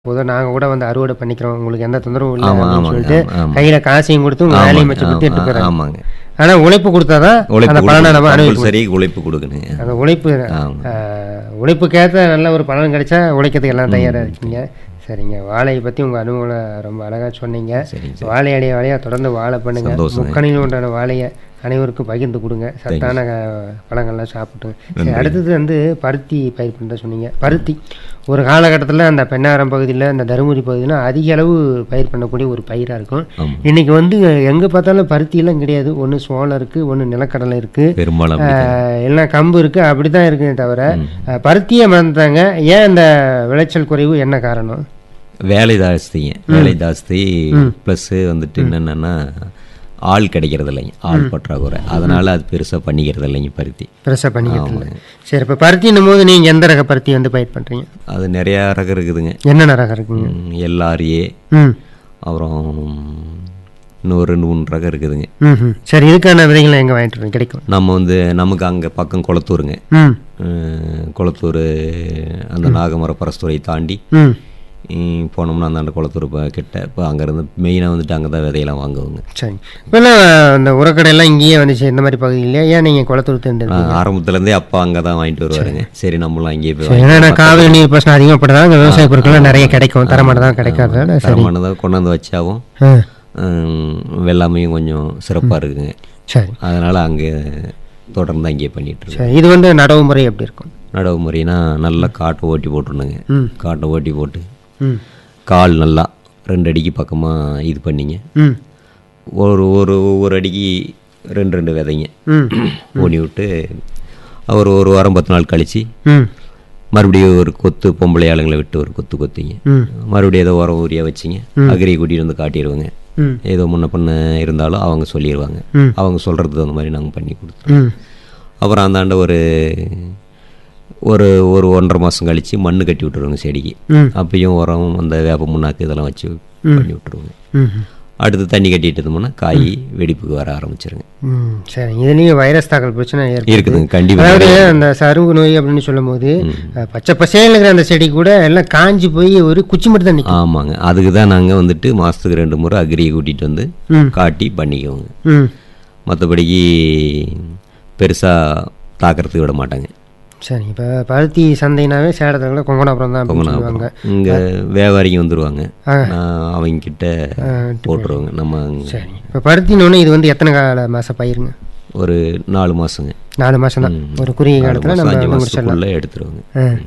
போதும் நாங்கள் கூட வந்து அறுவடை பண்ணிக்கிறோம் உங்களுக்கு எந்த தொந்தரவும் இல்லை ஆமா, அப்படின்னு ஆமாங்க, சொல்லிட்டு ஆமா. கையில் காசையும் கொடுத்து உங்கள் வேலையும் ஆமாங்க, வச்சு கொடுத்து எடுத்து ஆமா, போயிடறாங்க ஆமாங்க ஆனால் உழைப்பு கொடுத்தாதான் உழைப்பு அந்த பலனை நம்ம கொடுக்கணும். அனுபவிக்கணும் கம்பல்சரி உழைப்பு கொடுக்கணுங்க அந்த உழைப்பு ஆமா. ஆஹ், உழைப்புக்கேற்ற நல்ல ஒரு பலன் கிடைச்சா உழைக்கிறதுக்கு எல்லாம் தயாராக இருக்கீங்க சரிங்க வாழையை பற்றி உங்கள் அனுபவங்களை ரொம்ப அழகாக சொன்னீங்க சரிங்க சார் வாழை அடைய வாழையாக தொடர்ந்து வாழை பண்ணுங்க சந்தோஷங்க. முக்கணியில் உண்டான வாழையை அனைவருக்கும் பகிர்ந்து கொடுங்க சத்தான க- பழங்கள்லாம் சாப்பிட்டுங்க சரி அடுத்தது வந்து பருத்தி பயிர் பண்ணுற சொன்னீங்க பருத்தி ஒரு காலகட்டத்தில் அந்த பெண்ணாரம் பகுதியில் அந்த தருமபுரி பகுதியில் அதிக அளவு பயிர் பண்ணக்கூடிய ஒரு பயிராக இருக்கும் ஆமா. இன்னைக்கு வந்து எங்கே பார்த்தாலும் பருத்தியெல்லாம் கிடையாது ஒன்று சோளம் இருக்குது ஒன்று நிலக்கடலை இருக்குது பெரும்பாலும் அப்படிதான். ஆஹ் எல்லாம் கம்பு இருக்கு அப்படிதான் இருக்குமே தவிர ஆஹ் பருத்தியை மறந்துட்டாங்க ஏன் இந்த விளைச்சல் குறைவு என்ன காரணம் வேலை ஜாஸ்திங்க வேலை ஜாஸ்தி ப்ளஸ் வந்துட்டு என்னென்னா ஆள் கிடைக்கிறது இல்லைங்க ஆள் பற்றாக்குறை அதனால அது பெருசா பண்ணிக்கிறது இல்லைங்க பருத்தி பெருசாக பண்ணிக்கிறது இல்லை சரி இப்போ பருத்தின்னும் போது நீங்கள் எந்த ரக பருத்தி வந்து பயிர் பண்ணுறீங்க அது நிறையா ரகம் இருக்குதுங்க என்னென்ன ரகம் இருக்குங்க எல்ஆர்ஏ ம் அப்புறம் இன்னும் ரெண்டு மூணு ரகம் இருக்குதுங்க ம் ம். சரி இதுக்கான விதைகளை எங்கே வாங்கிட்டு வரீங்க? கிடைக்கும் நம்ம வந்து நமக்கு அங்கே பக்கம் குளத்தூருங்க ம் அஹ், குளத்தூர் அந்த நாகமர பரஸ்துரை தாண்டி ம் ம், போனோம்னா அந்த குளத்தூர் ப- கிட்ட இப்போ அங்கேருந்து மெயினாக வந்துட்டு அங்கே தான் விதையெல்லாம் வாங்குவோங்க சரி இப்போல்லாம் இந்த உரக்கடையெல்லாம் இங்கேயே வந்துச்சு இந்த மாதிரி பகுதியிலே ஏன் நீங்கள் குளத்தூர் தேர்ந்தெடுத்து நான் ஆரம்பத்துலேருந்தே அப்பா அங்கே தான் வாங்கிட்டு வருவாருங்க சரி நம்மளும் அங்கேயே போய் சரி, ஏன்னா காவிரி நீர் பிரச்சனை அதிகப்படுறதா அங்கே விவசாய பொருட்கள்லாம் நிறைய கிடைக்கும் தரமானதான் கிடைக்காதனால சரி தரமானதாக கொண்டாந்து வச்சாவும் ஆ ஹம், வெள்ளாமையும் கொஞ்சம் சிறப்பாக இருக்குங்க சரி அதனால் அங்கே தொடர்ந்து அங்கேயே பண்ணிட்டு இருக்கோம் சரி இது வந்து நடவு முறை எப்படி இருக்கும் நடவு முறைனா நல்லா காட்டை ஓட்டி போட்டுருணுங்க ம். காட்டை ஓட்டி போட்டு ம் கால் நல்லா ரெண்டு அடிக்கு பக்கமாக இது பண்ணிங்க ம் ஒரு ஒரு ஒவ்வொரு அடிக்கு ரெண்டு ரெண்டு விதைங்க ம் ஊனி விட்டு அவர் ஒரு வாரம் பத்து நாள் கழித்து ம் மறுபடியும் ஒரு கொத்து பொம்பளை ஆளுங்களை விட்டு ஒரு கொத்து கொத்திங்க ம் மறுபடியும் ஏதோ உரம் ஊரியா வச்சிங்க அகரியை கூட்டிகிட்டு வந்து காட்டிடுவோங்க ம் ஏதோ முன்ன பண்ண இருந்தாலும் அவங்க சொல்லிடுவாங்க ம். அவங்க சொல்கிறது தகுந்த மாதிரி நாங்கள் பண்ணி கொடுத்தோம் ம் அப்புறம் அந்தாண்ட ஒரு ஒரு ஒரு ஒன்றரை மாதம் கழித்து மண்ணு கட்டி விட்டுருவாங்க செடிக்கு ம் அப்பயும் உரம் அந்த வேப்ப முன்னாக்கு இதெல்லாம் வச்சு பண்ணி விட்டுருவாங்க ம் அடுத்து தண்ணி கட்டிட்டு இருந்தோம்னா காய் வெடிப்புக்கு வர ஆரம்பிச்சிருங்க ம் சரி இதுலேயும் வைரஸ் தாக்கல் பிரச்சனை ஏற்படும் இருக்குதுங்க கண்டிப்பாக அதாவது அந்த சருகு நோய் அப்படின்னு சொல்லும்போது அஹ், பச்சை பசேல் இருக்கிற அந்த செடி கூட எல்லாம் காஞ்சி போய் ஒரு குச்சி மட்டும் தான் நிற்கும் ஆமாங்க அதுக்கு தான் நாங்கள் வந்துட்டு மாதத்துக்கு ரெண்டு முறை அக்ரியை கூட்டிகிட்டு வந்து ம் காட்டி பண்ணிக்குவோங்க ம் மற்றபடிக்கு பெருசாக தாக்கிறதுக்கு விட மாட்டாங்க சரி இப்போ பருத்தி சந்தைனாவே சேலத்தில் கொங்கனாபுரம் தான் அப்படின்னு சொல்லுவாங்க இங்கே வியாபாரிங்க வந்துடுவாங்க நான் அவங்க கிட்ட போட்டுருவாங்க நம்ம சரி இப்போ பருத்தினோடனே இது வந்து எத்தனை கால மாதம் பயிருங்க ஒரு நாலு மாதங்க நாலு மாதம் தான் ஒரு குறுகிய காலத்தில் நம்ம அஞ்சு வந்து முடிச்சிடலாம் மாதத்துக்குள்ளே எடுத்துருவாங்க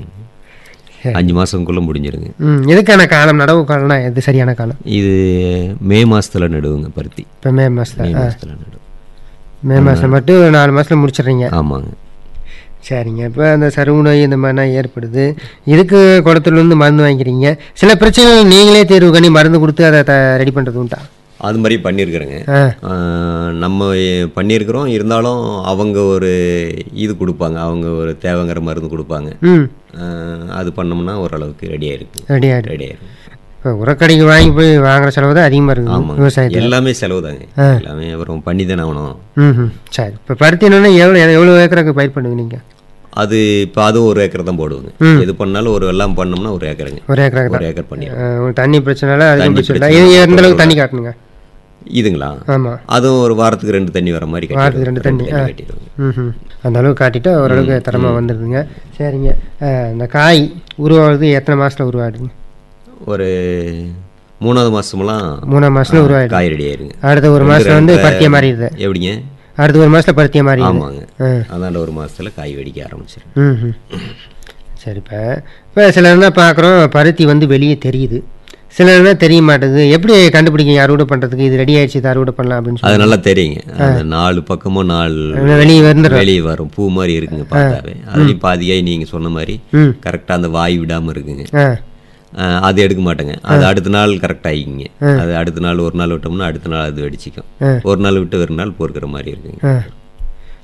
ஆ. அஞ்சு மாதத்துக்குள்ளே முடிஞ்சிருங்க ம் எதுக்கான காலம் நடவு காலம்னா எது சரியான காலம் இது மே மாசத்துல நடுவுங்க பருத்தி இப்போ மே மாதத்தில் மே மாசத்துல நடுவு மே மாதம் மட்டும் ஒரு நாலு மாதத்தில் முடிச்சிடுறீங்க ஆமாங்க சரிங்க இப்போ அந்த சருவு நோய் இந்த மாதிரிலாம் ஏற்படுது இதுக்கு குளத்துலேருந்து மருந்து வாங்கிக்கிறீங்க சில பிரச்சனைகள் நீங்களே தேர்வு பண்ணி மருந்து கொடுத்து அதை த ரெடி பண்ணுறது உண்டா அது மாதிரி பண்ணியிருக்கிறேங்க ஆ ஆஹ் நம்ம எ- பண்ணியிருக்கிறோம் இருந்தாலும் அவங்க ஒரு இது கொடுப்பாங்க அவங்க ஒரு தேவைங்கிற மருந்து கொடுப்பாங்க ம் ஆஹ் அது பண்ணோம்னா ஓரளவுக்கு ரெடி ஆயிருக்கு ரெடி ஆகிடும் ரெடி ஆயிருக்கு இப்போ உரக்கடைக்கு வாங்கி போய் வாங்குற செலவு தான் அதிகமாக இருக்குது ஆமாங்க விவசாயத்தில் எல்லாமே செலவு தாங்க எல்லாமே அப்புறம் பண்ணி தானே ஆகணும் ம் ம் சரி இப்போ பருத்தினோன்னா எவ்வளோ எவ்வளோ ஏக்கருக்கு பயிர் பண்ணுவீங்க நீங்கள் அது இப்போ அதுவும் ஒரு ஏக்கர் தான் போடுவோங்க எது பண்ணாலும் ஒரு வெள்ளாம் பண்ணோம்னா ஒரு ஏக்கருங்க ஒரு ஏக்கருக்கு தான் ஒரு ஏக்கர் பண்ணிடுவோம் அஹ், உங்களுக்கு தண்ணி பிரச்சனைலாம் அதிகம் தண்ணி பிரச்சனை இல்லை பிரச்சனை இது எந்த அளவுக்கு தண்ணி காட்டணுங்க இதுங்களா ஆமாம் அதுவும் ஒரு வாரத்துக்கு ரெண்டு தண்ணி வர மாதிரி வாரத்துக்கு ரெண்டு தண்ணி, கட்டிடுவோம் கட்டிடுவோங்க ம் அந்த அளவுக்கு காட்டிட்டு ஓரளவுக்கு தரமாக வந்துடுதுங்க சரிங்க அஹ், இந்த காய் உருவாகுது எத்தனை மாதத்தில் உருவாடுங்க ஒரு மூணாவது மாசமெல்லாம் மூணாம் மாதத்தில் உருவாயிடும் காய் ரெடி ஆயிருங்க அடுத்த ஒரு மாதத்தில் வந்து பருத்தியை மாறிடுது எப்படிங்க அடுத்த ஒரு மாதத்தில் பருத்தியை மாறிடுது ஆமாங்க ஆ. அதாண்ட ஒரு மாசத்துல காய் வெடிக்க ஆரம்பிச்சிடும் ம் ம் சரி இப்போ இப்போ சிலர்னா பார்க்குறோம் பருத்தி வந்து வெளியே தெரியுது சிலர்னா தெரிய மாட்டேங்குது எப்படி கண்டுபிடிக்கும் அறுவடை பண்ணுறதுக்கு இது ரெடி ஆயிடுச்சு இது அறுவடை பண்ணலாம் அப்படின்னு சொல்லி அது நல்லா தெரியுங்க அந்த நாலு பக்கமும் நாலு வெளியே வந்துடும் வெளியே வரும் பூ மாதிரி இருக்குங்க பார்த்தாவே அதுலயும் பாதியாய் நீங்க சொன்ன மாதிரி ம் கரெக்டா அந்த வாய் விடாம இருக்குங்க ஆ ஆஹ் அது எடுக்க மாட்டேங்க அது அடுத்த நாள் கரெக்ட் ஆகிக்குங்க அது அடுத்த நாள் ஒரு நாள் விட்டோம்னா அடுத்த நாள் அது வெடிச்சிக்கும் ஆ. ஒரு நாள் விட்டு ஒரு நாள் பொறுக்கிற மாதிரி இருக்குங்க ஆ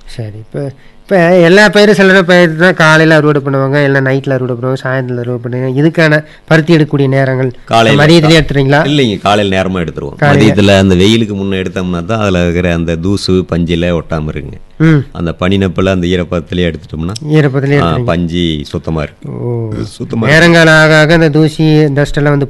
சரி இப்போ இப்போ எல்லா பயிரும் சில பயிர் தான் காலையில் அறுவடை பண்ணுவாங்க இல்லை நைட்டில் அறுவடை பண்ணுவாங்க சாயந்தரம் அறுவடை பண்ணுவாங்க இதுக்கான பருத்தி எடுக்கக்கூடிய நேரங்கள் காலையில மதியத்திலே எடுத்துறீங்களா இல்லைங்க காலையில் நேரமாக எடுத்துருவோம் மதியத்தில் அந்த வெயிலுக்கு முன்னே எடுத்தோம்னா தான் அதில் இருக்கிற அந்த தூசு பஞ்சில் ஒட்டாமல் இருக்குங்க ம் அந்த பனினப்பில் அந்த ஈரப்பதத்திலே எடுத்துட்டோம்னா ஈரப்பத்திலே ஆ, பஞ்சு சுத்தமாக இருக்கு ஓ சுத்தமாக நேரங்காலம் ஆக ஆக அந்த தூசி டஸ்ட் எல்லாம் வந்து